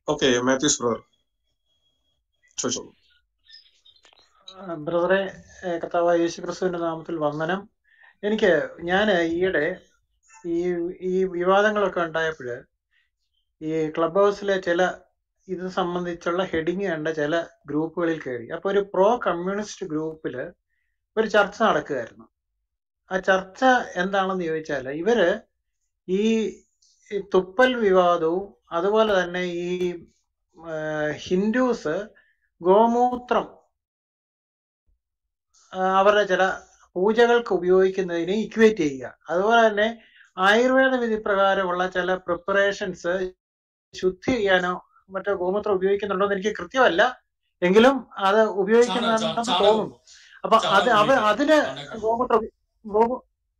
Okay Mathews brother ചോദിച്ചോളൂ ആ, ബ്രദറെ ഏ, കർത്താവായ യേശു ക്രിസ്തുവിന്റെ നാമത്തിൽ വന്ദനം എനിക്ക് ഞാൻ ഈയിടെ ഈ ഈ വിവാദങ്ങളൊക്കെ ഉണ്ടായപ്പോൾ ഈ ക്ലബ് ഹൗസിലെ ചില ഇത് സംബന്ധിച്ചുള്ള ഹെഡിങ് കണ്ട ചില ഗ്രൂപ്പുകളിൽ കയറി അപ്പൊ ഒരു പ്രോ കമ്മ്യൂണിസ്റ്റ് ഗ്രൂപ്പിൽ ഒരു ചർച്ച നടക്കുകയായിരുന്നു ആ ചർച്ച എന്താണെന്ന് ചോദിച്ചാൽ ഇവര് ഈ ഈ തുപ്പൽ വിവാദവും അതുപോലെ തന്നെ ഈ ആ, ഹിന്ദുസ് ഗോമൂത്രം ആ, അവരുടെ ചില പൂജകൾക്ക് ഉപയോഗിക്കുന്നതിനെ ഇക്വേറ്റ് ചെയ്യുക അതുപോലെ തന്നെ ആയുർവേദ വിധി പ്രകാരമുള്ള ചില പ്രിപ്പറേഷൻസ് ശുദ്ധി ചെയ്യാനോ മറ്റോ ഗോമൂത്രം ഉപയോഗിക്കുന്നുണ്ടോ എന്ന് എനിക്ക് കൃത്യമല്ല എങ്കിലും അത് ചാണ ചാ- ഉപയോഗിക്കുന്നുണ്ടെന്ന് ചാണകം തോന്നുന്നു അപ്പൊ അത് ചാണകം അവ ഉപയോഗിക്കാം അതിന് ചാണകം ഗോമൂത്രം ഗോമു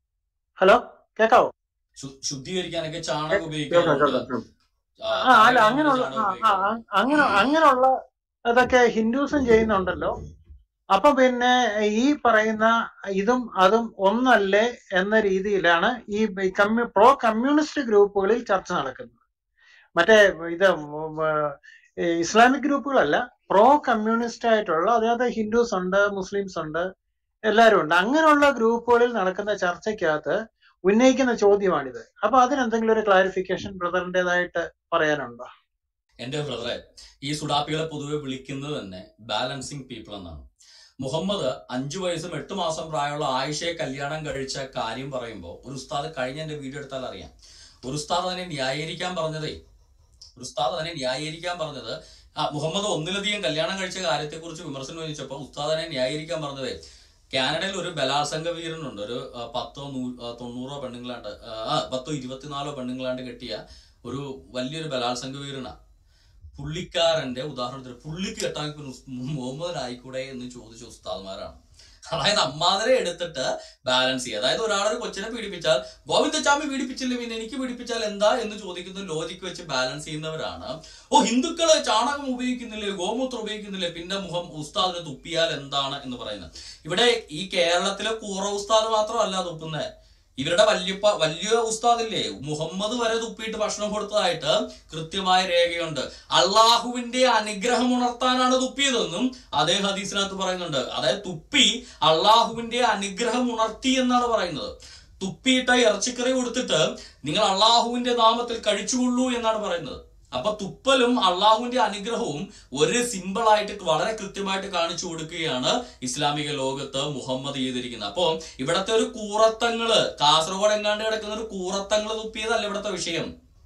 ഹലോ കേക്കാവോ ശു- ശുദ്ധീകരിക്കാനൊക്കെ ചാണകം കേൾക്കാം ഉപയോഗിക്കാറുണ്ട് കേൾക്കാം കേൾക്കാം ആ, ആ അല്ല ആയുർവേദത്തിൽ അങ്ങനെയുള്ള ചാണകം ആ ആ ഉപയോഗിക്കാറുണ്ട് ആ, അങ്ങനെ അങ്ങനെയുള്ള അതൊക്കെ ഹിന്ദുസും ചെയ്യുന്നുണ്ടല്ലോ അപ്പൊ പിന്നെ ഈ പറയുന്ന ഇതും അതും ഒന്നല്ലേ എന്ന രീതിയിലാണ് ഈ കമ്മ്യൂ പ്രോ കമ്മ്യൂണിസ്റ്റ് ഗ്രൂപ്പുകളിൽ ചർച്ച നടക്കുന്നത് മറ്റേ ഇത് ഉം, ഏ, ഇസ്ലാമിക് ഗ്രൂപ്പുകളല്ല പ്രോ കമ്മ്യൂണിസ്റ്റ് ആയിട്ടുള്ള അതായത് ഹിന്ദുസ് ഉണ്ട് മുസ്ലിംസ് ഉണ്ട് എല്ലാവരും ഉണ്ട് അങ്ങനെയുള്ള ഗ്രൂപ്പുകളിൽ നടക്കുന്ന ചർച്ചയ്ക്കകത്ത് ഉന്നയിക്കുന്ന ചോദ്യമാണിത് അപ്പൊ അതിനെന്തെങ്കിലും ഒരു ക്ലാരിഫിക്കേഷൻ ബ്രദറിൻ്റെതായിട്ട് പറയാനുണ്ടോ എന്റെ ബ്രദറെ ഈ സുഡാപ്പികളെ പൊതുവെ വിളിക്കുന്നത് തന്നെ ബാലൻസിങ് പീപ്പിൾ എന്നാണ് മുഹമ്മദ് അഞ്ചു വയസ്സും എട്ട് മാസം പ്രായമുള്ള ആയിഷയെ കല്യാണം കഴിച്ച കാര്യം പറയുമ്പോൾ ഒരു ഉസ്താദ് കഴിഞ്ഞ എന്റെ വീഡിയോ എടുത്താൽ അറിയാം ഒരു ഉസ്താദ് അതിനെ ന്യായീകരിക്കാൻ പറഞ്ഞതേ ഒരു ഉസ്താദ് അതിനെ ന്യായീകരിക്കാൻ പറഞ്ഞത് ആ മുഹമ്മദ് ഒന്നിലധികം കല്യാണം കഴിച്ച കാര്യത്തെക്കുറിച്ച് വിമർശനം ഉന്നയിച്ചപ്പോൾ ഉസ്താദ് അതിനെ ന്യായീകരിക്കാൻ പറഞ്ഞതേ കാനഡയിൽ ഒരു ബലാത്സംഗ വീരനുണ്ട് ഒരു ആ, പത്തോ നൂ- ആ, തൊണ്ണൂറോ പെണ്ണുങ്ങളാണ്ട് ആ, ആ, പത്തോ ഇരുപത്തിനാലോ പെണ്ണുങ്ങളാണ്ട് കെട്ടിയ ഒരു വലിയൊരു ബലാത്സംഗ വീരനാ പുള്ളിക്കാരന്റെ ഉദാഹരണത്തിന് പുള്ളിക്ക് കെട്ടാൻ മുഹമ്മദിനായിക്കൂടെ എന്ന് ചോദിച്ച ഉസ്താദ്മാരാണ് അതായത് അമ്മാതിരെ എടുത്തിട്ട് ബാലൻസ് ചെയ്യുക അതായത് ഒരാളൊരു കൊച്ചിനെ പീഡിപ്പിച്ചാൽ ഗോവിന്ദച്ചാമി പീഡിപ്പിച്ചില്ല പിന്നെ എനിക്ക് പീഡിപ്പിച്ചാൽ എന്താ എന്ന് ചോദിക്കുന്ന ലോജിക്ക് വെച്ച് ബാലൻസ് ചെയ്യുന്നവരാണ് ഓ ഹിന്ദുക്കള് ചാണകം ഉപയോഗിക്കുന്നില്ലേ ഗോമൂത്രം ഉപയോഗിക്കുന്നില്ലേ പിന്നെ മുഖം ഉസ്താദിന് തുപ്പിയാൽ എന്താണ് എന്ന് പറയുന്നത് ഇവിടെ ഈ കേരളത്തിലെ കൂറ ഉസ്താദ് മാത്രമല്ല തുപ്പുന്നത് ഇവരുടെ വല്യപ്പ വലിയ ഉസ്താദില്ലേ മുഹമ്മദ് വരെ തുപ്പിയിട്ട് ഭക്ഷണം കൊടുത്തതായിട്ട് കൃത്യമായ രേഖയുണ്ട് അള്ളാഹുവിന്റെ അനുഗ്രഹം ഉണർത്താനാണ് തുപ്പിയതെന്നും അതേ ഹദീസിനകത്ത് പറയുന്നുണ്ട് അതായത് തുപ്പി അള്ളാഹുവിന്റെ അനുഗ്രഹം ഉണർത്തി എന്നാണ് പറയുന്നത് തുപ്പിയിട്ട ഇറച്ചിക്കറി കൊടുത്തിട്ട് നിങ്ങൾ അള്ളാഹുവിന്റെ നാമത്തിൽ കഴിച്ചുകൊള്ളൂ എന്നാണ് പറയുന്നത് അപ്പൊ തുപ്പലും അള്ളാഹുവിന്റെ അനുഗ്രഹവും ഒരു സിമ്പിൾ ആയിട്ട് വളരെ കൃത്യമായിട്ട് കാണിച്ചു കൊടുക്കുകയാണ് ഇസ്ലാമിക ലോകത്ത് മുഹമ്മദ് ചെയ്തിരിക്കുന്നത് അപ്പൊ ഇവിടത്തെ ഒരു കൂറത്തങ്ങള് കാസർഗോഡ് എങ്ങാണ്ട് കിടക്കുന്ന ഒരു കൂറത്തങ്ങള് തുപ്പിയതല്ല ഇവിടത്തെ വിഷയം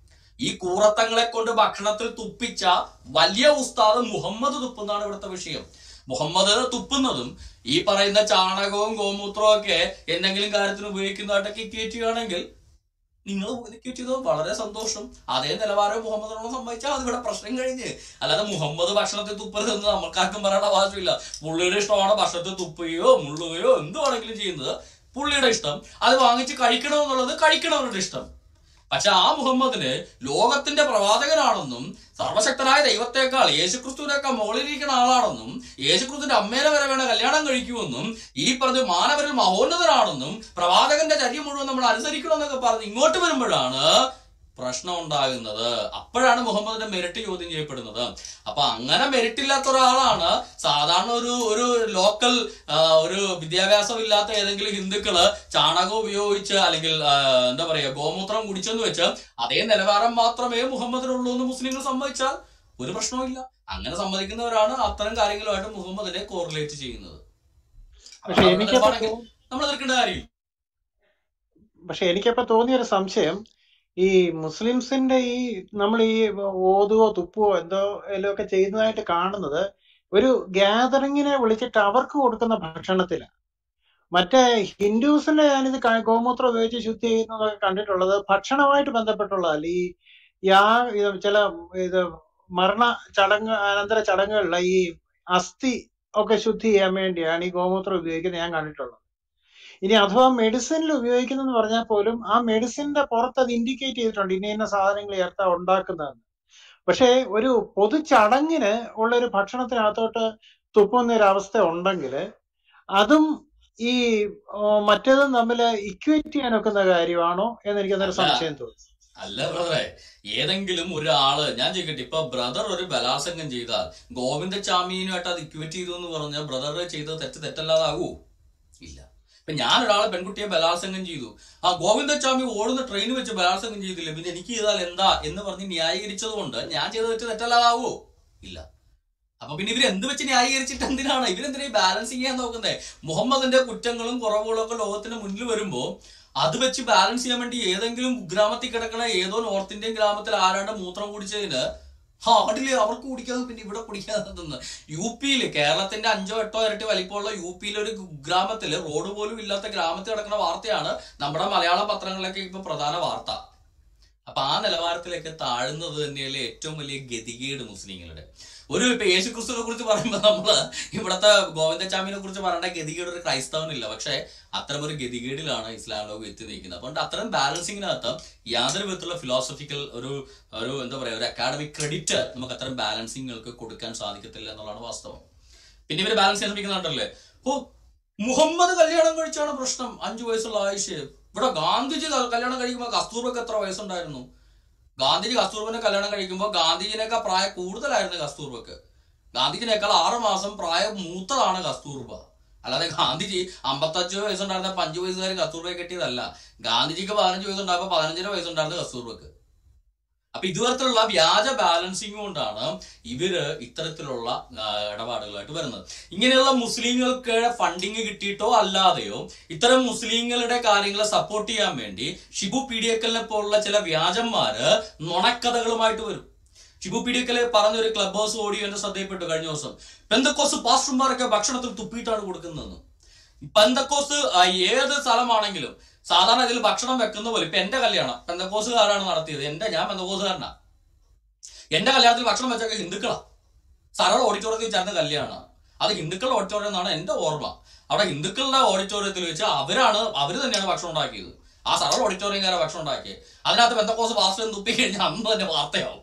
ഈ കൂറത്തങ്ങളെ കൊണ്ട് ഭക്ഷണത്തിൽ തുപ്പിച്ച വലിയ ഉസ്താദ് മുഹമ്മദ് തുപ്പുന്നതാണ് ഇവിടുത്തെ വിഷയം മുഹമ്മദ് തുപ്പുന്നതും ഈ പറയുന്ന ചാണകവും ഗോമൂത്രവും ഒക്കെ എന്തെങ്കിലും കാര്യത്തിന് ഉപയോഗിക്കുന്നതായിട്ടൊക്കെ ഇക്വേറ്റ് ചെയ്യുകയാണെങ്കിൽ നിങ്ങൾ ഇക്വേറ്റ് ചെയ്തത് വളരെ സന്തോഷം അതേ നിലവാരം മുഹമ്മദിനോട് സമ്മതിച്ചാൽ അത് ഇവിടെ പ്രശ്നം കഴിഞ്ഞ് അല്ലാതെ മുഹമ്മദ് ഭക്ഷണത്തിൽ തുപ്പരുതെന്ന് നമുക്കാർക്കും പറയേണ്ട ആവശ്യമില്ല പുള്ളിയുടെ ഇഷ്ടമാണ് ഭക്ഷണത്തിൽ തുപ്പുകയോ മുള്ളുകയോ എന്ത് വേണമെങ്കിലും ചെയ്യുന്നത് പുള്ളിയുടെ ഇഷ്ടം അത് വാങ്ങിച്ച് കഴിക്കണമെന്നുള്ളത് കഴിക്കണവരുടെ ഇഷ്ടം പക്ഷെ ആ മുഹമ്മദിന് ലോകത്തിന്റെ പ്രവാചകനാണെന്നും സർവശക്തനായ ദൈവത്തെക്കാൾ യേശുക്രിസ്തുവിനേക്കാൾ മുകളിലിരിക്കുന്ന ആളാണെന്നും യേശുക്രിസ്തുവിന്റെ അമ്മേനെ വരെ വേണം കല്യാണം കഴിക്കുമെന്നും ഈ പറഞ്ഞ മാനവരിൽ മഹോന്നതനാണെന്നും പ്രവാചകന്റെ ചര്യ മുഴുവൻ നമ്മൾ അനുസരിക്കണമെന്നൊക്കെ പറഞ്ഞ് ഇങ്ങോട്ട് വരുമ്പോഴാണ് പ്രശ്നം ഉണ്ടാകുന്നത് അപ്പോഴാണ് മുഹമ്മദിന്റെ മെരിറ്റ് ചോദ്യം ചെയ്യപ്പെടുന്നത് അപ്പൊ അങ്ങനെ മെരിറ്റ് ഇല്ലാത്ത ഒരാളാണ് സാധാരണ ഒരു ഒരു ലോക്കൽ ആ, ഒരു വിദ്യാഭ്യാസം ഇല്ലാത്ത ഏതെങ്കിലും ഹിന്ദുക്കള് ചാണകം ഉപയോഗിച്ച് അല്ലെങ്കിൽ ആ, എന്താ പറയുക ഗോമൂത്രം കുടിച്ചെന്ന് വെച്ച് അതേ നിലവാരം മാത്രമേ മുഹമ്മദിനുള്ളൂ എന്ന് മുസ്ലിങ്ങൾ സമ്മതിച്ചാൽ ഒരു പ്രശ്നവുമില്ല അങ്ങനെ സമ്മതിക്കുന്നവരാണ് അത്തരം കാര്യങ്ങളുമായിട്ട് മുഹമ്മദിനെ കോറിലേറ്റ് ചെയ്യുന്നത് അപ്പൊ പക്ഷെ അവരുടെ എനിക്കപ്പോ നിലപാടെങ്കിൽ തോ- നമ്മൾ എതിർക്കേണ്ട കാര്യമില്ല പക്ഷെ എനിക്കപ്പോ തോന്നിയ ഒരു സംശയം ഈ മുസ്ലിംസിന്റെ ഈ നമ്മൾ ഈ ഓതുവോ തുപ്പുവോ എന്തോ ഒക്കെ ചെയ്യുന്നതായിട്ട് കാണുന്നത് ഒരു ഗ്യാതറിങ്ങിനെ വിളിച്ചിട്ട് അവർക്ക് കൊടുക്കുന്ന ഭക്ഷണത്തില മറ്റേ ഹിന്ദുസിന്റെ ഞാനിത് ക- ഗോമൂത്രം ഉപയോഗിച്ച് ശുദ്ധി ചെയ്യുന്നതൊക്കെ കണ്ടിട്ടുള്ളത് ഭക്ഷണമായിട്ട് ബന്ധപ്പെട്ടുള്ളതല്ല ഈ യാ ഇത് ചില ഇത് മരണ ചടങ്ങ് അനന്തര ചടങ്ങുകളിലെ ഈ അസ്ഥി ഒക്കെ ശുദ്ധി ചെയ്യാൻ വേണ്ടിയാണ് ഈ ഗോമൂത്രം ഉപയോഗിക്കുന്നത് ഞാൻ കണ്ടിട്ടുള്ളത് ഇനി അഥവാ മെഡിസിനിൽ ഉപയോഗിക്കുന്നെന്ന് പറഞ്ഞാൽ പോലും ആ മെഡിസിന്റെ പുറത്ത് അത് ഇൻഡിക്കേറ്റ് ചെയ്തിട്ടുണ്ട് ഇന്ന ഇന്ന സാധനങ്ങൾ ചേർത്താ ഉണ്ടാക്കുന്നതെന്ന് പക്ഷേ ഒരു പൊതു ചടങ്ങിന് ഉള്ള ഒരു ഭക്ഷണത്തിനകത്തോട്ട് തുപ്പുന്ന ഒരു അവസ്ഥ ഉണ്ടെങ്കിൽ അതും ഈ ഓ, മറ്റേതും തമ്മിൽ ഇക്വേറ്റ് ചെയ്യാൻ ഒക്കുന്ന കാര്യമാണോ എന്ന് എനിക്ക് അന്നേരം അല്ല സംശയം തോന്നി അല്ല ബ്രദറെ ഏതെങ്കിലും ഒരാള് ഞാൻ ചോദിക്കട്ടെ ഇപ്പൊ ബ്രദർ ഒരു ബലാത്സംഗം ചെയ്താൽ ഗോവിന്ദചാമിയുമായിട്ട് അത് ഇക്വേറ്റ് ചെയ്തു എന്ന് പറഞ്ഞാൽ ബ്രദർ ചെയ്തത് തെറ്റ് തെറ്റല്ലാതാകൂ ഇല്ല ഇപ്പൊ ഞാൻ ഒരാളെ പെൺകുട്ടിയെ ബലാത്സംഗം ചെയ്തു ആ ഗോവിന്ദസ്വാമി ഓടുന്ന ട്രെയിൻ വെച്ച് ബലാത്സംഗം ചെയ്തില്ല പിന്നെ എനിക്ക് ചെയ്താൽ എന്താ എന്ന് പറഞ്ഞ് ന്യായീകരിച്ചത് കൊണ്ട് ഞാൻ ചെയ്ത തെറ്റ് തെറ്റല്ലാതാവോ ഇല്ല അപ്പൊ പിന്നെ ഇവർ എന്ത് വെച്ച് ന്യായീകരിച്ചിട്ട് എന്തിനാണ് ഇവരെന്തിനാ ബാലൻസിങ് ചെയ്യാൻ നോക്കുന്നത് മുഹമ്മദിന്റെ കുറ്റങ്ങളും കുറവുകളും ഒക്കെ ലോകത്തിന് മുന്നിൽ വരുമ്പോ അത് വെച്ച് ബാലൻസ് ചെയ്യാൻ വേണ്ടി ഏതെങ്കിലും ഗ്രാമത്തിൽ കിടക്കണ ഏതോ നോർത്ത് ഇന്ത്യൻ ഗ്രാമത്തിൽ ആരാണ്ട് മൂത്രം കുടിച്ചതിന് ആ അതില് അവർക്ക് കുടിക്കാതെ പിന്നെ ഇവിടെ കുടിക്കാതെ നിന്ന് യു പിയിൽ കേരളത്തിന്റെ അഞ്ചോ എട്ടോ ഇരട്ടി വലിപ്പമുള്ള യു പിയിലെ ഒരു ഗ്രാമത്തില് റോഡ് പോലും ഇല്ലാത്ത ഗ്രാമത്തിൽ കിടക്കുന്ന വാർത്തയാണ് നമ്മുടെ മലയാള പത്രങ്ങളിലൊക്കെ ഇപ്പൊ പ്രധാന വാർത്ത അപ്പൊ ആ നിലവാരത്തിലേക്ക് താഴുന്നത് തന്നെയല്ലേ ഏറ്റവും വലിയ ഗതികേട് മുസ്ലിങ്ങളുടെ ഒരു ഇപ്പൊ യേശു ക്രിസ്തുവിനെ കുറിച്ച് പറയുമ്പോൾ നമ്മള് ഇവിടത്തെ ഗോവിന്ദചാമിനെ കുറിച്ച് പറയേണ്ട ഗതികേട് ഒരു ക്രൈസ്തവനില്ല പക്ഷെ അത്തരം ഒരു ഗതികേടിലാണ് ഇസ്ലാം ലോകം എത്തി നിൽക്കുന്നത് അതുകൊണ്ട് അത്തരം ബാലൻസിങ്ങിനകത്ത് യാതൊരു വിധത്തിലുള്ള ഫിലോസഫിക്കൽ ഒരു ഒരു എന്താ പറയാ ഒരു അക്കാഡമിക് ക്രെഡിറ്റ് നമുക്ക് അത്തരം ബാലൻസിങ്ങൾക്ക് കൊടുക്കാൻ സാധിക്കത്തില്ല എന്നുള്ളതാണ് വാസ്തവം പിന്നെ ഇവര് ബാലൻസ് ചെയ്യാൻ ശ്രമിക്കുന്നുണ്ടല്ലേ ഓ മുഹമ്മദ് കല്യാണം കഴിച്ചാണ് പ്രശ്നം അഞ്ചു വയസ്സുള്ള ആയിഷ ഇവിടെ ഗാന്ധിജി ക- കല്യാണം കഴിക്കുമ്പോൾ കസ്തൂർബക്ക് എത്ര വയസ്സുണ്ടായിരുന്നു ഗാന്ധിജി കസ്തൂർബനെ കല്യാണം കഴിക്കുമ്പോൾ ഗാന്ധിജിനേക്കാൾ പ്രായം കൂടുതലായിരുന്നു കസ്തൂർബക്ക് ഗാന്ധിജിനേക്കാൾ ആറ് മാസം പ്രായം മൂത്തതാണ് കസ്തൂർബ അല്ലാതെ ഗാന്ധിജി അമ്പത്തഞ്ച് വയസ്സുണ്ടായിരുന്ന അഞ്ചു വയസ്സുകാർ കസ്തൂർബയെ കെട്ടിയതല്ല ഗാന്ധിജിക്ക് പതിനഞ്ച് വയസ്സുണ്ടായപ്പോൾ പതിനഞ്ചര വയസ്സുണ്ടായിരുന്നത് കസ്തൂർബക്ക് അപ്പൊ ഇതുതരത്തിലുള്ള വ്യാജ ബാലൻസിങ് കൊണ്ടാണ് ഇവര് ഇത്തരത്തിലുള്ള ആ, ഇടപാടുകളായിട്ട് വരുന്നത് ഇങ്ങനെയുള്ള മുസ്ലിങ്ങൾക്ക് ഫണ്ടിങ് കിട്ടിയിട്ടോ അല്ലാതെയോ ഇത്തരം മുസ്ലിങ്ങളുടെ കാര്യങ്ങളെ സപ്പോർട്ട് ചെയ്യാൻ വേണ്ടി ഷിബു പീഡിയക്കലിനെ പോലുള്ള ചില വ്യാജന്മാര് നുണക്കഥകളുമായിട്ട് വരും ഷിബു പീഡിയക്കല് പറഞ്ഞ ഒരു ക്ലബ് ഹൗസ് ഓഡിയോ എന്റെ ശ്രദ്ധയിൽപ്പെട്ടു കഴിഞ്ഞ ദിവസം പെന്തക്കോസ് പാസ്റ്റർമാരൊക്കെ ഭക്ഷണത്തിൽ തുപ്പിയിട്ടാണ് കൊടുക്കുന്നതെന്ന് പെന്തക്കോസ് ആ, ഏത് സ്ഥലമാണെങ്കിലും സാധാരണ ഇതിൽ ഭക്ഷണം വെക്കുന്ന പോലെ ഇപ്പൊ എന്റെ കല്യാണം പെന്തക്കോസുകാരാണ് നടത്തിയത് എന്റെ ഞാൻ പെന്തക്കോസുകാരനാ എന്റെ കല്യാണത്തിൽ ഭക്ഷണം വെച്ചൊക്കെ ഹിന്ദുക്കളാ സരള ഓഡിറ്റോറിയത്തിൽ ചേർന്ന കല്യാണമാണ് അത് ഹിന്ദുക്കളുടെ ഓഡിറ്റോറിയം എന്നാണ് എന്റെ ഓർമ്മ അവിടെ ഹിന്ദുക്കളുടെ ഓഡിറ്റോറിയത്തിൽ വെച്ച് അവരാണ് അവര് തന്നെയാണ് ഭക്ഷണം ഉണ്ടാക്കിയത് ആ സരള ഓഡിറ്റോറിയംകാരെ ഭക്ഷണം ഉണ്ടാക്കിയത് അതിനകത്ത് ബന്ധക്കോസ് പാസ്റ്റർ തുപ്പി കഴിഞ്ഞാൽ അന്ന് തന്നെ വാർത്തയാവും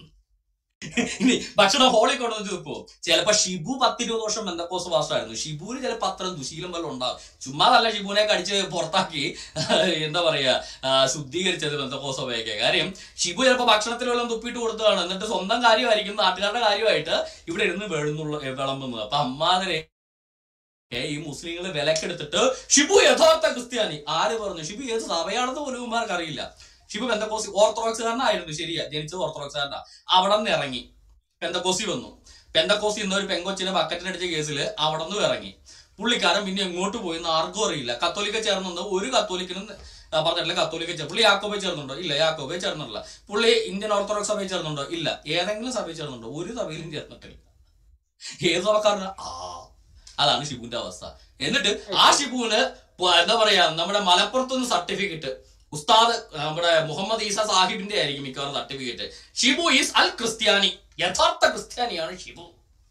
ഇനി ഭക്ഷണം ഹോളിൽ കൊണ്ടുവന്ന് തുപ്പോ ചിലപ്പോ ഷിബു പത്തിരുപത് വർഷം ബന്ധക്കോസ് പാസ്റ്റർ ആയിരുന്നു ഷിബുവിന് ചിലപ്പോ അത്രയും ദുശീലം വല്ലതും ഉണ്ടാവും ചുമ്മാതല്ല ഷിബുവിനെ കടിച്ച് പുറത്താക്കി എന്താ പറയാ ആ, ശുദ്ധീകരിച്ചത് ബന്ധക്കോസ് ഉപയോഗിക്കുക കാര്യം ഷിബു ചിലപ്പോ ഭക്ഷണത്തിൽ വല്ലതും തുപ്പിയിട്ട് കൊടുത്തതാണ് എന്നിട്ട് സ്വന്തം കാര്യമായിരിക്കും നാട്ടുകാരുടെ കാര്യമായിട്ട് ഇവിടെ ഇരുന്ന് വെളുന്നുള്ള വിളമ്പുന്നത് അപ്പൊ അമ്മാതിരെ ഏ, ഈ മുസ്ലിങ്ങള് വിലക്കെടുത്തിട്ട് ഷിബു യഥാർത്ഥ ക്രിസ്ത്യാനി ആര് പറഞ്ഞു ഷിബു ഏത് സഭയാണെന്ന് പോലും ഇവന്മാർക്ക് അറിയില്ല ഷിബു പെന്തക്കോസി ഓർത്തഡോക്സുകാരനായിരുന്നു ശരിയാ ജനിച്ചത് ഓർത്തഡോക്സുകാരനാ അവിടെ നിന്ന് ഇറങ്ങി പെന്തക്കോസി വന്നു പെന്തക്കോസി എന്ന ഒരു പെങ്കൊച്ചിനെ ബക്കറ്റിനടിച്ച കേസിൽ അവിടെ നിന്ന് ഇറങ്ങി പുള്ളിക്കാരൻ പിന്നെ എങ്ങോട്ട് പോയി എന്ന് ആർക്കും അറിയില്ല കത്തോലിക്ക ചേർന്നുണ്ട് ഒരു കത്തോലിക്കനും ആ, പറഞ്ഞിട്ടില്ല കത്തോലിക്ക ചേർ പുള്ളി യാക്കോബെ ചേർന്നുണ്ടോ ഇല്ല യാക്കോബെ ചേർന്നിട്ടില്ല പുള്ളി ഇന്ത്യൻ ഓർത്തഡോക്സ് സഭയിൽ ചേർന്നുണ്ടോ ഇല്ല ഏതെങ്കിലും സഭയിൽ ചേർന്നുണ്ടോ ഒരു സഭയിലും ചേർന്നിട്ടില്ല ഏത് സഭക്കാരനാ ആ അതാണ് ഷിബുവിന്റെ അവസ്ഥ എന്നിട്ട് ആ ഷിബുവിന് പ- എന്താ പറയാ നമ്മുടെ മലപ്പുറത്തുനിന്ന് സർട്ടിഫിക്കറ്റ് ഉസ്താദ് നമ്മുടെ മുഹമ്മദ് ഈസ സാഹിബിന്റെ ആയിരിക്കും മിക്കവാറും സർട്ടിഫിക്കറ്റ് ഷിബു ഈസ് അൽ ക്രിസ്ത്യാനി യഥാർത്ഥ ക്രിസ്ത്യാനിയാണ് ഷിബു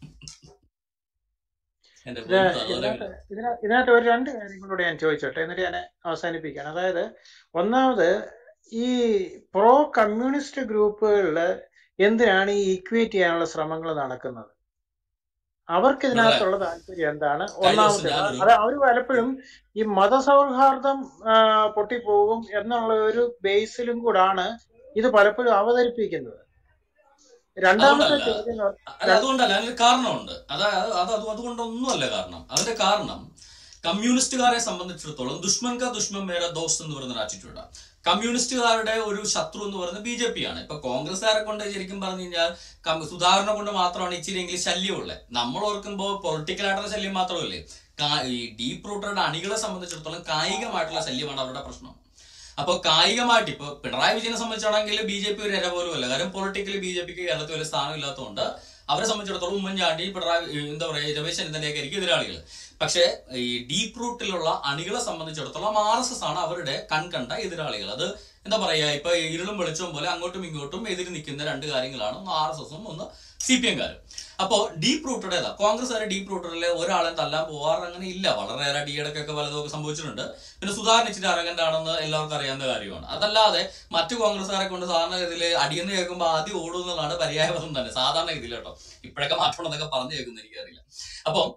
എന്റെ ഇത് പൊന്നു സഹോദരങ്ങളെ. ഇതിനകത്ത് ഇതിന- ഇതിനകത്ത് ഒരു രണ്ട് കാര്യങ്ങളൂടെ ഞാൻ ചോദിച്ചോട്ടെ എന്നിട്ട് ഞാൻ അവസാനിപ്പിക്കുകയാണ് അതായത് ഒന്നാമത് ഈ പ്രോ കമ്മ്യൂണിസ്റ്റ് ഗ്രൂപ്പുകളിൽ എന്തിനാണ് ഈ ഈക്വേറ്റ് ചെയ്യാനുള്ള ശ്രമങ്ങൾ നടക്കുന്നത് അവർക്ക് ഇതിനകത്തുള്ള താല്പര്യം എന്താണ് കഴിഞ്ഞ ദിവസം ഒന്നാമത്തെ ഞാനൊരു- അത് അവർ പലപ്പോഴും ഈ മതസൗഹാർദ്ദം ആ, പൊട്ടിപ്പോകും എന്നുള്ള ഒരു ബേസിലും കൂടാണ് ഇത് പലപ്പോഴും അവതരിപ്പിക്കുന്നത് രണ്ടാമത്തെ അതുകൊണ്ടല്ല. ചോദ്യം എന്ന് അല്ല അതുകൊണ്ടല്ല അതിന് കാരണമുണ്ട് അത് അത് അത് അത് അതുകൊണ്ടൊന്നുമല്ല കാരണം അതിന്റെ കാരണം കമ്മ്യൂണിസ്റ്റുകാരെ സംബന്ധിച്ചിടത്തോളം ദുഷ്മൻ കാ ദുഷ്മൻ മേര ദോസ്ത് എന്ന് പറയുന്ന ഒരു ആറ്റിറ്റ്യൂഡാണ് കമ്മ്യൂണിസ്റ്റുകാരുടെ ഒരു ശത്രു എന്ന് പറയുന്നത് ബി ജെ പി ആണ് ഇപ്പൊ കോൺഗ്രസ്സുകാരെ കൊണ്ട് ശരിക്കും പറഞ്ഞു കഴിഞ്ഞാൽ കം- സുധാകരനെ കൊണ്ട് മാത്രമാണ് ഇച്ചിരി എങ്കിലും ശല്യമുള്ളത് നമ്മൾ ഓർക്കുമ്പോൾ പൊളിറ്റിക്കൽ ആയിട്ടുള്ള ശല്യം മാത്രമല്ലേ കാ- ഈ ഡീപ് റൂട്ടഡ് അണികളെ സംബന്ധിച്ചിടത്തോളം കായികമായിട്ടുള്ള ശല്യമാണ് അവരുടെ പ്രശ്നം അപ്പൊ കായികമായിട്ട് ഇപ്പൊ പിണറായി വിജയനെ സംബന്ധിച്ചാണെങ്കിൽ ബി ജെ പി ഒരു ഇര പോലും അല്ല കാരണം പൊളിറ്റിക്കലി ബി ജെ പിക്ക് കേരളത്തിൽ വലിയ സ്ഥാനം ഇല്ലാത്തതുകൊണ്ട് അവരെ സംബന്ധിച്ചിടത്തോളം ഉമ്മൻചാണ്ടി പിണറായി ഏഹ് എന്താ പറയുക രമേശ് ചെന്നിത്തലയൊക്കെ ആയിരിക്കും എതിരാളികൾ പക്ഷേ ഈ ഡീപ് റൂട്ടിലുള്ള അണികളെ സംബന്ധിച്ചിടത്തോളം ആർ എസ് എസ് ആണ് അവരുടെ കൺകണ്ട എതിരാളികൾ അത് എന്താ പറയാ ഇപ്പൊ ഇരുളും വെളിച്ചവും പോലെ അങ്ങോട്ടും ഇങ്ങോട്ടും എതിര് നിൽക്കുന്ന രണ്ട് കാര്യങ്ങളാണ് ഒന്ന് ആർ എസ് എസും ഒന്ന് സി പി എംകാരും അപ്പോ ഡീപ് റൂട്ടഡ് ഏതാ കോൺഗ്രസ് ഡീപ് റൂട്ടഡിലെ ഒരാളെ തല്ലാൻ പോവാറ് അങ്ങനെ ഇല്ല വളരെയേറെ ഡീയിടക്കൊക്കെ പലതൊക്കെ സംഭവിച്ചിട്ടുണ്ട് പിന്നെ സുധാകരൻ ഇച്ചിരി അരകന്റ് ആണെന്ന് എല്ലാവർക്കും അറിയാവുന്ന കാര്യമാണ് അതല്ലാതെ മറ്റു കോൺഗ്രസ്സുകാരെ കൊണ്ട് സാധാരണ ഇതിൽ അടിയെന്ന് കേൾക്കുമ്പോൾ ആദ്യം ഓടുന്നതാണ് പര്യായപദം തന്നെ സാധാരണ ഇതിൽ കേട്ടോ ഇപ്പോഴൊക്കെ മാറ്റണം എന്നൊക്കെ പറഞ്ഞു കേൾക്കുന്ന എനിക്കറിയില്ല അപ്പം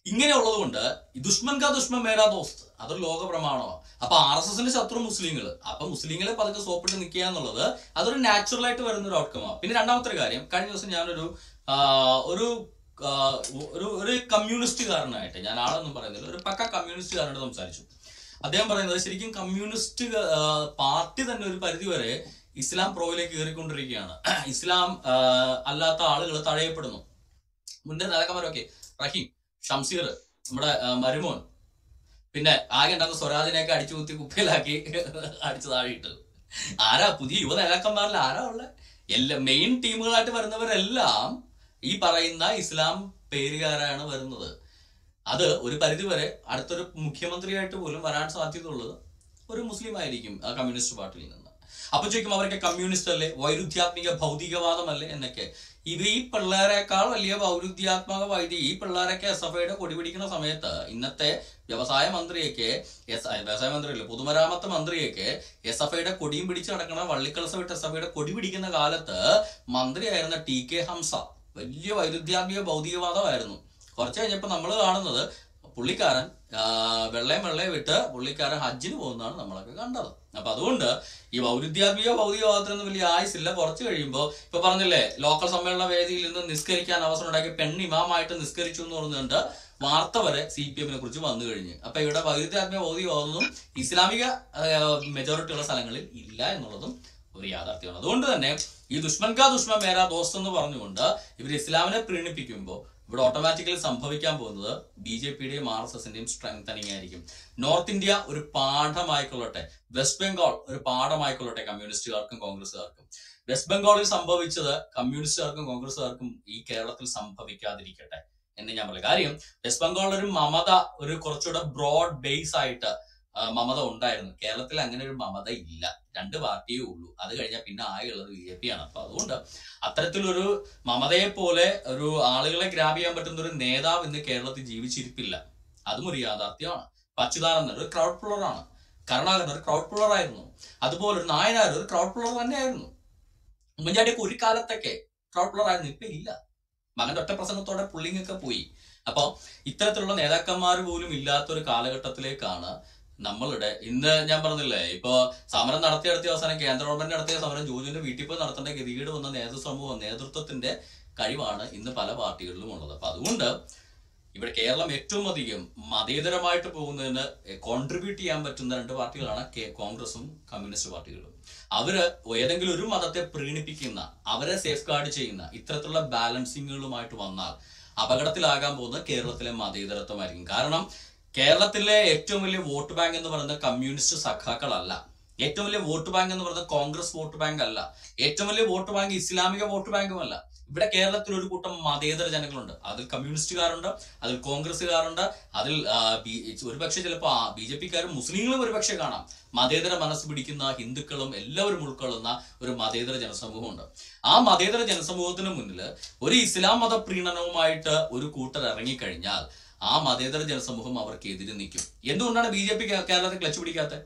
ഇങ്ങനെയുള്ളത് കൊണ്ട് ദുഷ്മൻ കാ ദുഷ്മൻ മേരാ ദോസ്ത് അതൊരു ലോക പ്രമാണമാണ് അപ്പൊ ആർ എസ് എസിന്റെ ശത്രു മുസ്ലിങ്ങൾ അപ്പൊ മുസ്ലിങ്ങളെ പതുക്കെ സോപ്പിട്ട് നിൽക്കുക എന്നുള്ളത് അതൊരു നാച്ചുറൽ ആയിട്ട് വരുന്ന ഒരു ഔട്ട്കമാണ് പിന്നെ രണ്ടാമത്തെ ഒരു കാര്യം കഴിഞ്ഞ ദിവസം ഞാനൊരു ആ, ഒരു ആ, ഒരു ഒരു കമ്മ്യൂണിസ്റ്റുകാരനായിട്ട് ഞാൻ ആളൊന്നും പറയുന്നില്ല ഒരു പക്ക കമ്മ്യൂണിസ്റ്റുകാരനോട് സംസാരിച്ചു അദ്ദേഹം പറയുന്നത് ശരിക്കും കമ്മ്യൂണിസ്റ്റ് ആ, പാർട്ടി തന്നെ ഒരു പരിധി വരെ ഇസ്ലാം പ്രോയിലേക്ക് കയറിക്കൊണ്ടിരിക്കുകയാണ് ഇസ്ലാം ആ, അല്ലാത്ത ആളുകൾ തഴയപ്പെടുന്നു മുന്നേ നേതാക്കന്മാരൊക്കെ റഹീം ഷംസീർ നമ്മുടെ ആ, മരുമോൻ പിന്നെ ആകെ ഉണ്ടാകുന്ന സ്വരാജിനെയൊക്കെ അടിച്ചു കുത്തി കുപ്പിയിലാക്കി അടിച്ചു താഴെയിട്ട് ആരാ പുതിയ യുവ നേതാക്കന്മാരിൽ ആരാ ഉള്ളത് എല്ലാ മെയിൻ ടീമുകളായിട്ട് വരുന്നവരെല്ലാം ഈ പറയുന്ന ഇസ്ലാം പേരുകാരാണ് വരുന്നത് അത് ഒരു പരിധിവരെ അടുത്തൊരു മുഖ്യമന്ത്രിയായിട്ട് പോലും വരാൻ സാധ്യതയുള്ളത് ഒരു മുസ്ലിം ആയിരിക്കും ആ കമ്മ്യൂണിസ്റ്റ് പാർട്ടിയിൽ നിന്ന് അപ്പൊ ചോദിക്കും അവരൊക്കെ കമ്മ്യൂണിസ്റ്റ് അല്ലേ വൈരുദ്ധ്യാത്മിക ഭൗതികവാദമല്ലേ എന്നൊക്കെ ഇത് ഈ പിള്ളേരെക്കാൾ വലിയ വൈരുദ്ധ്യാത്മക വൈദ്യ ഈ പിള്ളേരൊക്കെ എസ് എഫ് ഐയുടെ കൊടി പിടിക്കുന്ന സമയത്ത് ഇന്നത്തെ വ്യവസായ മന്ത്രിയൊക്കെ എസ് വ്യവസായ മന്ത്രിയല്ല പൊതുമരാമത്ത് മന്ത്രിയൊക്കെ എസ് എഫ് ഐയുടെ കൊടിയും പിടിച്ച് നടക്കുന്ന വള്ളിക്കലസ വിട്ട് എസ് എഫ് ഐയുടെ കൊടി പിടിക്കുന്ന കാലത്ത് മന്ത്രിയായിരുന്ന ടി കെ ഹംസ വലിയ വൈരുദ്ധ്യാത്മിക ഭൗതികവാദമായിരുന്നു കുറച്ച് കഴിഞ്ഞപ്പോൾ നമ്മൾ കാണുന്നത് പുള്ളിക്കാരൻ ആ, വെള്ളയും വെള്ളയും വിട്ട് പുള്ളിക്കാരൻ ഹജ്ജിന് പോകുന്നതാണ് നമ്മളൊക്കെ കണ്ടത് അപ്പൊ അതുകൊണ്ട് ഈ വൈരുദ്ധ്യാത്മിക ഭൗതികവാദത്തിനൊന്നും വലിയ ആയുസില്ല കുറച്ച് കഴിയുമ്പോൾ ഇപ്പൊ പറഞ്ഞില്ലേ ലോക്കൽ സമ്മേളന വേദിയിൽ നിന്ന് നിസ്കരിക്കാൻ അവസരം ഉണ്ടാക്കി പെൺ ഇമാമായിട്ട് നിസ്കരിച്ചു എന്ന് പറഞ്ഞുകൊണ്ട് വാർത്ത വരെ സി പി എമ്മിനെ കുറിച്ച് വന്നു കഴിഞ്ഞ് അപ്പൊ ഇവിടെ വൈരുദ്ധ്യാത്മിക ഭൗതികവാദമൊന്നും ഇസ്ലാമിക മെജോറിറ്റി ഉള്ള സ്ഥലങ്ങളിൽ ഇല്ല എന്നുള്ളതും ഒരു യാഥാർത്ഥ്യമാണ് അതുകൊണ്ട് തന്നെ ഈ ദുഷ്മൻ കാ ദുഷ്മൻ മേരാ ദോസ്ത് എന്ന് പറഞ്ഞുകൊണ്ട് ഇവർ ഇസ്ലാമിനെ പ്രീണിപ്പിക്കുമ്പോൾ ഇവിടെ ഓട്ടോമാറ്റിക്കലി സംഭവിക്കാൻ പോകുന്നത് ബി ജെ പിയുടെയും ആർ എസ് എസിന്റെയും സ്ട്രെങ്തനിങ് ആയിരിക്കും നോർത്ത് ഇന്ത്യ ഒരു പാഠമായിക്കൊള്ളട്ടെ വെസ്റ്റ് ബംഗാൾ ഒരു പാഠമായിക്കൊള്ളട്ടെ കമ്മ്യൂണിസ്റ്റുകാർക്കും കോൺഗ്രസ്സുകാർക്കും വെസ്റ്റ് ബംഗാളിൽ സംഭവിച്ചത് കമ്മ്യൂണിസ്റ്റുകാർക്കും കോൺഗ്രസ്സുകാർക്കും ഈ കേരളത്തിൽ സംഭവിക്കാതിരിക്കട്ടെ എന്ന് ഞാൻ പറയാം കാര്യം വെസ്റ്റ് ബംഗാളിൽ ഒരു മമത ഒരു കുറച്ചുകൂടെ ബ്രോഡ് ബേസ് ആയിട്ട് ആ, മമത ഉണ്ടായിരുന്നു കേരളത്തിൽ അങ്ങനെ ഒരു മമത ഇല്ല രണ്ട് പാർട്ടിയേ ഉള്ളൂ അത് കഴിഞ്ഞാൽ പിന്നെ ആയുള്ളത് ബി ജെ പി ആണ് അപ്പൊ അതുകൊണ്ട് അത്തരത്തിലൊരു മമതയെ പോലെ ഒരു ആളുകളെ ഗ്രാബ് ചെയ്യാൻ പറ്റുന്ന ഒരു നേതാവ് ഇന്ന് കേരളത്തിൽ ജീവിച്ചിരിപ്പില്ല അതും ഒരു യാഥാർത്ഥ്യമാണ് പച്ചുതാനന്ദൻ ഒരു ക്രൗഡ് പുള്ളറാണ് കരുണാകരൻ ഒരു ക്രൗഡ് പുള്ളർ ആയിരുന്നു അതുപോലെ ഒരു നായനാർ ഒരു ക്രൗഡ് പുള്ളർ തന്നെയായിരുന്നു ഉമ്മൻചാണ്ടിയൊക്കെ ഒരു കാലത്തൊക്കെ ക്രൗഡ് പുള്ളർ ആയിരുന്നു ഇപ്പൊ ഇല്ല മകന്റെ ഒറ്റ പ്രസംഗത്തോടെ പുള്ളിങ്ങൊക്കെ പോയി അപ്പൊ ഇത്തരത്തിലുള്ള നേതാക്കന്മാർ പോലും ഇല്ലാത്ത ഒരു കാലഘട്ടത്തിലേക്കാണ് നമ്മളുടെ ഇന്ന് ഞാൻ പറഞ്ഞില്ലേ ഇപ്പൊ സമരം നടത്തിയ നടത്തിയ അവസാനം കേന്ദ്ര ഗവൺമെന്റ് നടത്തിയ സമരം ജോജുവിന്റെ വീട്ടിൽ പോയി നടത്തേണ്ട ഗതികേട് വന്ന നേതൃസമൂഹം നേതൃത്വത്തിന്റെ കഴിവാണ് ഇന്ന് പല പാർട്ടികളിലും ഉള്ളത് അപ്പൊ അതുകൊണ്ട് ഇവിടെ കേരളം ഏറ്റവും അധികം മതേതരമായിട്ട് പോകുന്നതിന് കോൺട്രിബ്യൂട്ട് ചെയ്യാൻ പറ്റുന്ന രണ്ട് പാർട്ടികളാണ് കെ- കോൺഗ്രസും കമ്മ്യൂണിസ്റ്റ് പാർട്ടികളും അവര് ഏതെങ്കിലും ഒരു മതത്തെ പ്രീണിപ്പിക്കുന്ന അവരെ സേഫ് ഗാർഡ് ചെയ്യുന്ന ഇത്തരത്തിലുള്ള ബാലൻസിങ്ങുകളുമായിട്ട് വന്നാൽ അപകടത്തിലാകാൻ പോകുന്നത് കേരളത്തിലെ മതേതരത്വമായിരിക്കും കാരണം കേരളത്തിലെ ഏറ്റവും വലിയ വോട്ട് ബാങ്ക് എന്ന് പറയുന്നത് കമ്മ്യൂണിസ്റ്റ് സഖാക്കളല്ല ഏറ്റവും വലിയ വോട്ട് ബാങ്ക് എന്ന് പറയുന്നത് കോൺഗ്രസ് വോട്ട് ബാങ്ക് അല്ല ഏറ്റവും വലിയ വോട്ട് ബാങ്ക് ഇസ്ലാമിക വോട്ട് ബാങ്കുമല്ല ഇവിടെ കേരളത്തിൽ ഒരു കൂട്ടം മതേതര ജനങ്ങളുണ്ട് അതിൽ കമ്മ്യൂണിസ്റ്റുകാരുണ്ട് അതിൽ കോൺഗ്രസ്സുകാരുണ്ട് അതിൽ ആ, ബി- ഒരുപക്ഷെ ചിലപ്പോൾ ബി ജെ പിക്കാരും മുസ്ലിങ്ങളും ഒരുപക്ഷെ കാണാം മതേതര മനസ്സ് പിടിക്കുന്ന ഹിന്ദുക്കളും എല്ലാവരും ഉൾക്കൊള്ളുന്ന ഒരു മതേതര ജനസമൂഹമുണ്ട് ആ മതേതര ജനസമൂഹത്തിന് മുന്നിൽ ഒരു ഇസ്ലാം മത പ്രീണനവുമായിട്ട് ഒരു കൂട്ടർ ഇറങ്ങിക്കഴിഞ്ഞാൽ ആ മതേതര ജനസമൂഹം അവർക്ക് എതിര് നിൽക്കും എന്തുകൊണ്ടാണ് ബി ജെ പി കേരളത്തിൽ ക്ലച്ച് പിടിക്കാത്തത്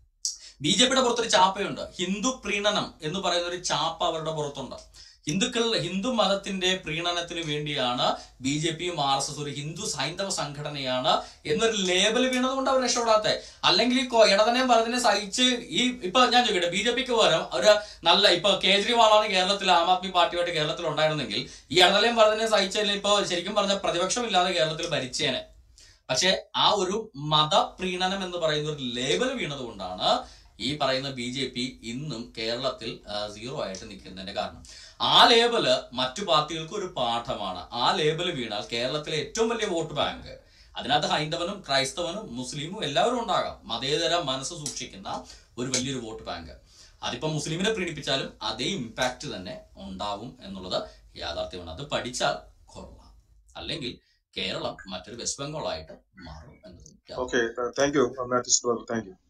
ബി ജെ പിയുടെ പുറത്തൊരു ചാപ്പയുണ്ട് ഹിന്ദു പ്രീണനം എന്ന് പറയുന്ന ഒരു ചാപ്പ അവരുടെ പുറത്തുണ്ട് ഹിന്ദുക്കൾ ഹിന്ദു മതത്തിന്റെ പ്രീണനത്തിന് വേണ്ടിയാണ് ബി ജെ പിയും ആർ എസ് എസ് ഒരു ഹിന്ദു സൈന്ധവ സംഘടനയാണ് എന്നൊരു ലേബൽ വീണതുകൊണ്ട് അവർ രക്ഷപ്പെടാത്തെ അല്ലെങ്കിൽ ഈ കൊ- ഇടതനെയും വലതിനെ സഹിച്ച് ഈ ഇപ്പൊ ഞാൻ ചോദിക്കട്ടെ ബി ജെ പിക്ക് പകരം ഒരു നല്ല ഇപ്പൊ കേജ്രിവാളാണ് കേരളത്തിൽ ആം ആദ്മി പാർട്ടിയായിട്ട് കേരളത്തിൽ ഉണ്ടായിരുന്നെങ്കിൽ ഈ ഇടതലയും വലതിനെ സഹിച്ചതിൽ ഇപ്പൊ ശരിക്കും പറഞ്ഞ പ്രതിപക്ഷമില്ലാതെ കേരളത്തിൽ ഭരിച്ചേനെ പക്ഷെ ആ ഒരു മതപ്രീണനം എന്ന് പറയുന്ന ഒരു ലേബൽ വീണത് കൊണ്ടാണ് ഈ പറയുന്ന ബി ജെ പി ഇന്നും കേരളത്തിൽ സീറോ ആയിട്ട് നിൽക്കുന്നതിന്റെ കാരണം ആ ലേബല് മറ്റു പാർട്ടികൾക്ക് ഒരു പാഠമാണ് ആ ലേബല് വീണാൽ കേരളത്തിലെ ഏറ്റവും വലിയ വോട്ട് ബാങ്ക് അതിനകത്ത് ഹൈന്ദവനും ക്രൈസ്തവനും മുസ്ലിമും എല്ലാവരും ഉണ്ടാകാം മതേതര മനസ്സ് സൂക്ഷിക്കുന്ന ഒരു വലിയൊരു വോട്ട് ബാങ്ക് അതിപ്പോ മുസ്ലിമിനെ പ്രീണിപ്പിച്ചാലും അതേ ഇമ്പാക്റ്റ് തന്നെ ഉണ്ടാവും എന്നുള്ളത് യാഥാർത്ഥ്യമാണ് അത് പഠിച്ചാൽ കൊള്ളാം അല്ലെങ്കിൽ കേരളം മറ്റൊരു വെസ്റ്റ് ബംഗാളായിട്ട് മാറും എന്നത് യാഥാർത്ഥ്യം. Okay thank you Mathews brother thank U